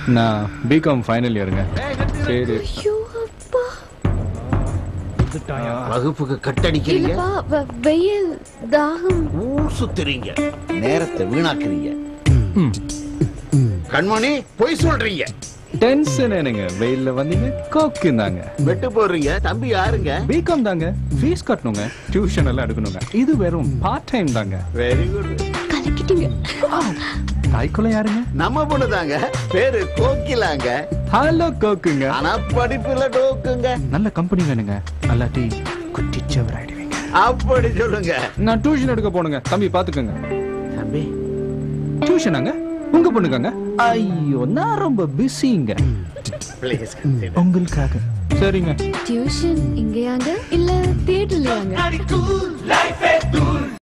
நான் BCom final இயருங்க சரி ஐயோ அப்பா வகுப்புக்கு கட்டடிக்கிறீங்க இல்லப்பா வ- வெயில் தாகம் ஊர் சுத்துறீங்க நேரத்தை வீணாக்குறீங்க கண்மணி பொய் சொல்றீங்க டென்ஷன் என்னங்க வெயில்ல வந்தீங்க கோக்கு தாங்க வெட்டு போடுறீங்க தம்பி யாருங்க பிகாம் தாங்க ஃபீஸ் கட்டணுங்க டியூஷன் எல்லாம் எடுக்கணுங்க இது வெறும் பார்ட் டைம் தாங்க வெரி குட் கலக்கிட்டீங்க தாய்க்குள்ள யாருங்க நம்ம பொண்ணு தாங்க பேரு கோகிலாங்க ஹலோ கோக்குங்க ஆனா படிப்புல டோக்குங்க நல்ல கம்பெனி வேணுங்க நல்லா டீ குட்டிச்சவர் ஆயிடுவீங்க அப்படி சொல்லுங்க நான் டியூஷன் எடுக்க போனுங்க தம்பி பாத்துக்கோங்க தம்பி டியூஷனாங்க உங்க பொண்ணுக்காங்க ஐயோ நான் ரொம்ப பிஸிங்க ப்ளீஸ் உங்களுக்காக சரிங்க டியூஷன் இங்கேயாங்க இல்ல தியேட்டர்லயாங்க